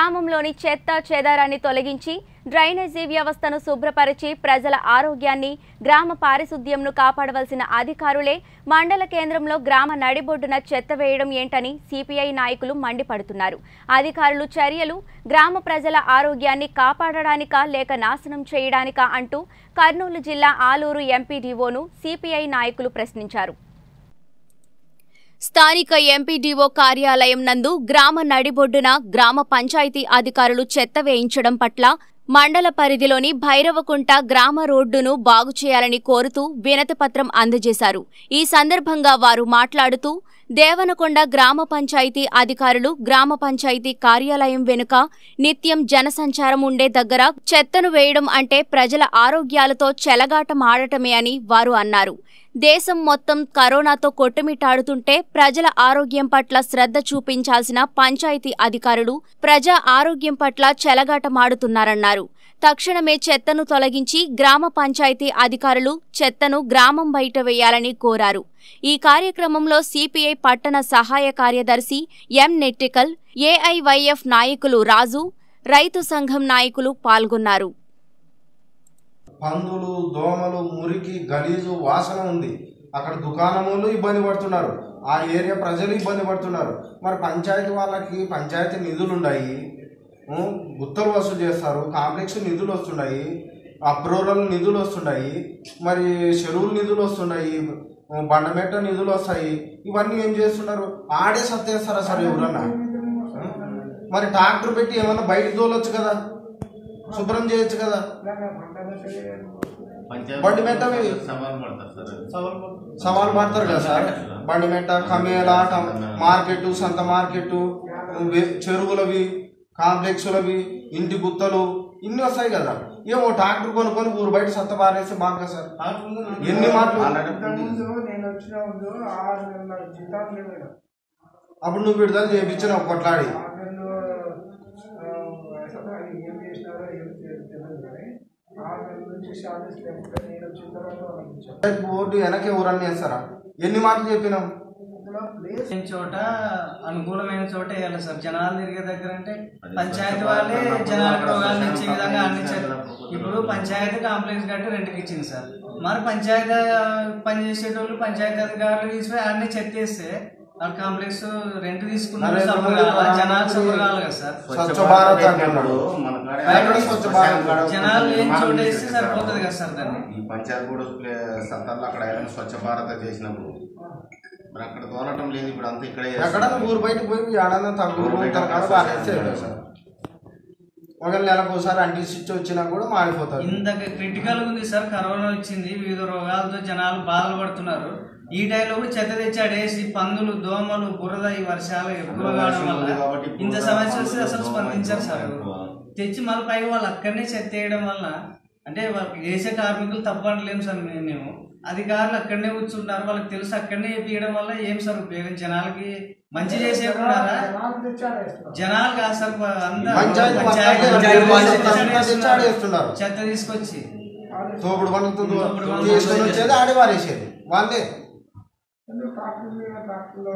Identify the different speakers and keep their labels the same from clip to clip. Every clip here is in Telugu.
Speaker 1: గ్రామంలోని చెత్త చెదారాన్ని తొలగించి డ్రైనేజీ వ్యవస్థను శుభ్రపరిచి ప్రజల ఆరోగ్యాన్ని గ్రామ పారిశుద్ధ్యంను కాపాడవలసిన అధికారులే మండల కేంద్రంలో గ్రామ నడిబొడ్డున చెత్త వేయడం ఏంటని సిపిఐ నాయకులు మండిపడుతున్నారు అధికారులు చర్యలు గ్రామ ప్రజల ఆరోగ్యాన్ని కాపాడడానికా లేక నాశనం చేయడానికా అంటూ కర్నూలు జిల్లా ఆలూరు ఎంపీడీఓను సిపిఐ నాయకులు ప్రశ్నించారు స్థానిక ఎంపీడీఓ కార్యాలయం నందు గ్రామ నడిబొడ్డున గ్రామ పంచాయతీ అధికారులు చెత్త వేయించడం పట్ల మండల పరిధిలోని భైరవకుంట గ్రామ రోడ్డును బాగు చేయాలని కోరుతూ వినతిపత్రం అందజేశారు ఈ సందర్భంగా వారు మాట్లాడుతూ దేవనకొండ గ్రామ పంచాయతీ అధికారులు గ్రామ పంచాయతీ కార్యాలయం వెనుక నిత్యం జనసంచారం ఉండే దగ్గర చెత్తను వేయడం అంటే ప్రజల ఆరోగ్యాలతో చెలగాటమాడటమే అని వారు అన్నారు దేశం మొత్తం కరోనాతో కొట్టుమిట్టాడుతుంటే ప్రజల ఆరోగ్యం పట్ల శ్రద్ధ చూపించాల్సిన పంచాయతీ అధికారులు ప్రజా ఆరోగ్యం పట్ల చెలగాటమాడుతున్నారన్నారు తక్షణమే చెత్తను తొలగించి గ్రామ పంచాయతీ అధికారులు చెత్తను గ్రామం బయట వేయాలని కోరారు ఈ కార్యక్రమంలో సిపిఐ పట్టణ సహాయ కార్యదర్శి ఎం నెట్టికల్ ఏఐవైఎఫ్ నాయకులు రాజు రైతు సంఘం నాయకులు పాల్గొన్నారు
Speaker 2: పందులు దోమలు మురికి గలీజు వాసన ఉంది అక్కడ దుకాణములు ఇబ్బంది పడుతున్నారు ఆ ఏరియా ప్రజలు ఇబ్బంది పడుతున్నారు మరి పంచాయతీ వాళ్ళకి పంచాయతీ నిధులు ఉన్నాయి ఉం, గుత్తలు వసూలు చేస్తారు కాంప్లెక్స్ నిధులు వస్తున్నాయి అప్రూవల్ నిధులు వస్తున్నాయి మరి చెరువులు నిధులు వస్తున్నాయి ఉం, బండమెట్ట నిధులు వస్తాయి ఇవన్నీ ఏం చేస్తున్నారు ఆడే సత్తేస్తారా సార్ ఎవరన్నా ఉం? మరి ట్రాక్టర్ పెట్టి ఏమన్నా బయటకు తోలొచ్చు కదా శుభ్రం చేయొచ్చు కదా బండి మెట్ట మీ-
Speaker 3: సవాల్ పడతారు సార్
Speaker 2: సవాల్ పడతారు కదా సార్ బండి మెట్ట కమేల టం- మార్కెట్ సంత మార్కెట్ వే- చెరువులవి కాంప్లెక్స్లవి ఇంటి గుత్తలు ఇన్ని వస్తాయి కదా ఏమో ట్రాక్టర్ కొనుక్కొని ఊరు బయట సత్త పారేస్తే బాగా సార్ ఎన్ని మాటలు
Speaker 4: ముందు నేను వచ్చిన ముందు ఆరు నెలల జీతాలు లేవు ఈడ.
Speaker 2: అప్పుడు నువ్వు విడుదల చేయించిన కొట్లాడి
Speaker 4: ఆరు నెలలు ఆ, అసలు అది ఏం చేసినారో ఏం తె- తెలియదు కానీ ఆరు నెలల నుంచి షార్టేజ్ లేకపోతే నేను వచ్చిన తర్వాత వాళ్ళకి ఇచ్చాను
Speaker 2: బోర్డు వెనక ఎవరన్నా వేస్తారా ఎన్ని మాటలు చెప్పినాం
Speaker 4: అక్కడ ప్లేస్
Speaker 5: లేని చోట అనుకూలమైన చోట వేయాలి సార్ జనాలు తిరిగే దగ్గర అంటే పంచాయతీ వాళ్ళే జనాలకు రోగాలు ఇచ్చే విధంగా అందించారు ఇప్పుడు పంచాయతీ కాంప్లెక్స్ కట్టి రెంట్కి ఇచ్చింది సార్ మరి పంచాయతీ పనిచేసేటోళ్ళు పంచాయతీ అధికారులు తీసుకుని అన్ని చెక్ చేస్తే ఆ కాంప్లెక్స్ రెంట్ తీసుకున్నారు
Speaker 2: నరేంద్ర
Speaker 5: సఫర్
Speaker 2: మోడీ
Speaker 5: కావాలా జనాలు సఫర్ కావాలి కదా సార్
Speaker 2: స్వచ్ఛ భారత్ అంటున్నాడు
Speaker 3: మన కాడ
Speaker 2: ఎక్కడ స్వచ్ఛ భారత్ కాడ?
Speaker 5: జనాలు లేని
Speaker 3: నిర్మాణం
Speaker 5: చోట వేస్తే
Speaker 3: చేశారు.
Speaker 5: సరిపోతుంది కదా సార్ దాన్ని
Speaker 3: ఈ పంచాయతీ కూడా సత్తాల్లో అక్కడ ఆయన స్వచ్ఛ భారత్ చేసినప్పుడు మరి అక్కడ తోలటం లేదు ఇప్పుడు అంతా ఇక్కడే
Speaker 2: ఎక్కడ ఊరు బయటకు పోయి ఏడన్నా తగ్గురు ఉంటారు కదా బాగా సార్ ఒకవేళ నెలకు ఒకసారి అంటీ స్విచ్ వచ్చినా కూడా మారిపోతారు
Speaker 5: ఇంత క్రిటికల్ ఉంది సార్ కరోనా వచ్చింది వివిధ రోగాలతో జనాలు బాధలు పడుతున్నారు ఈ టైంలో కూడా చెత్త తెచ్చాడు వేసి పందులు దోమలు బురద ఈ వర్షాలు ఎక్కువ కావడం వల్ల ఇంత సమస్య వస్తే అసలు స్పందించారు సార్ ఎవరు. తెచ్చి మళ్ళీ పైగా వాళ్ళు అక్కడనే చెత్త వేయడం వల్ల అంటే వాళ్ళకి వేసే కార్మికులు తప్పనలేము సార్ మేము మేము అధికారులు అక్కడనే కూర్చుంటారు వాళ్ళకి తెలుసు అక్కడనే వేయడం వల్ల ఏం సార్ ఉపయోగం జనాలకి మంచి చేసేకున్నారా
Speaker 4: జనాలు తెచ్చాడు వేస్తున్నారు.
Speaker 5: జనాలు కాదు సార్ అంతా
Speaker 2: పంచాయతీ
Speaker 5: పంచాయతీ
Speaker 2: పంచాయతీ
Speaker 5: వాళ్ళు
Speaker 2: పంచాయతీ
Speaker 5: తెచ్చాడు
Speaker 2: తెచ్చాడు
Speaker 5: వేస్తున్నారు.
Speaker 2: వేస్తున్నారు.
Speaker 5: చెత్త తీసుకొచ్చి
Speaker 2: తోపుడు పనులతో
Speaker 5: తోపుడు పనులు
Speaker 2: తీసుకొని వచ్చేది ఆడే వారేసేది వాళ్ళే
Speaker 4: ఎందుకు ట్రాక్టర్ మీద ట్రాక్టర్లో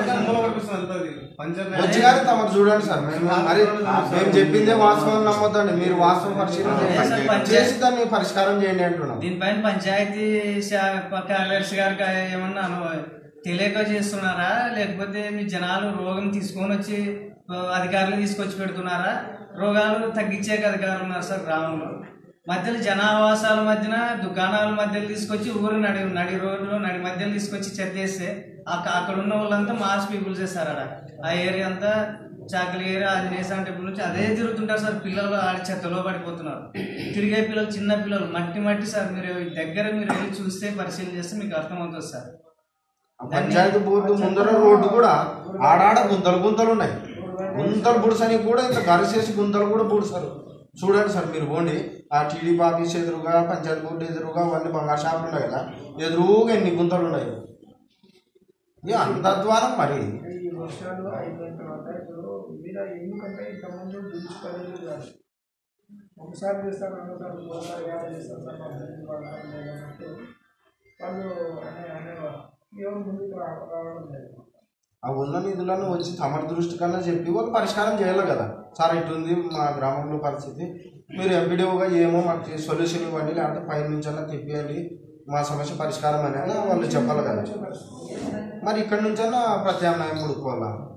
Speaker 2: వచ్చి కానీ తమకు చూడండి సార్ మేము మరి మేము చెప్పిందే వాస్తవం నమ్మొద్దండి మీరు వాస్తవం పరిశీలన చేయండి.
Speaker 5: పంచాయతీ-
Speaker 2: చేసి దాన్ని పరిష్కారం చేయండి అంటున్నాం
Speaker 5: దీనిపైన పంచాయతీ శా- కార్యదర్శి గారికి ఏమన్నా అను- తెలియక చేస్తున్నారా లేకపోతే మీ జనాలు రోగం తీసుకొని వచ్చి ఆ, అధికారులు తీసుకొచ్చి పెడుతున్నారా రోగాలు తగ్గించే అధికారులు ఉన్నారు సార్ గ్రామంలో మధ్యలో జనావాసాల మధ్యన దుకాణాల మధ్యలో తీసుకొచ్చి ఊరు నడి నడి రోడ్లో నడి మధ్యలో తీసుకొచ్చి చెత్తేస్తే అక్క- అక్కడ ఉన్న వాళ్ళంతా మాస్ పీపుల్స్ సార్ ఆడ ఆ ఏరియా అంతా చాకలి ఏరియా ఆంజనేయ స్వామి టెంపుల్ నుంచి అదే తిరుగుతుంటారు సార్ పిల్లలు ఆడ చెత్తలో పడిపోతున్నారు తిరిగే పిల్లలు చిన్న పిల్లలు మట్టి మట్టి సార్ మీరు దగ్గర మీరు వెళ్ళి చూస్తే పరిశీలన చేస్తే మీకు అర్థమవుతుంది సార్
Speaker 2: ఆ పంచాయతీ బోర్డు ముందర రోడ్డు కూడా ఆడాడ గుంతలు గుంతలు ఉన్నాయి గుంతలు బుడసని కూడా ఇంత గరిసేసి గుంతలు కూడా బుడసారు చూడండి సార్ మీరు పోండి ఆ టీడీపీ ఆఫీస్ ఎదురుగా పంచాయతీ బోర్డు ఎదురుగా అవన్నీ బంగారు షాపులు ఉన్నాయి కదా ఎదురుగా ఎన్ని గుంతలు ఉన్నాయి ఇది అంత అధ్వానం మరి
Speaker 4: ఈ వర్షాలు అయిపోయిన తర్వాత ఇప్పుడు మీద ఎందుకంటే ఇంతకుముందు బీచ్ పనులు కాదు ఒకసారి చేస్తారు రెండోసారి మూడోసారి యాడ్ చేస్తారు సార్ మా బిల్డింగ్ వాడతారు లేదన్నట్టు వాళ్ళు అనే అనేవారు ఎవరు ముందుకు రా- రావడం లేదు
Speaker 2: ఆ ఉన్న నిధులను వచ్చి తమ దృష్టి కన్నా చెప్పి వాళ్ళు పరిష్కారం చేయాలి కదా సార్ ఇటుంది మా గ్రామంలో పరిస్థితి మీరు ఎంపీడీఓగా ఏమో మాకు సొల్యూషన్ ఇవ్వండి లేకపోతే పైన నుంచి అన్నా తిప్పియండి మా సమస్య పరిష్కారం అనేది వాళ్ళు చెప్పాలి కదా మరి ఇక్కడ నుంచన్నా ప్రత్యామ్నాయం కొడుకోవాలా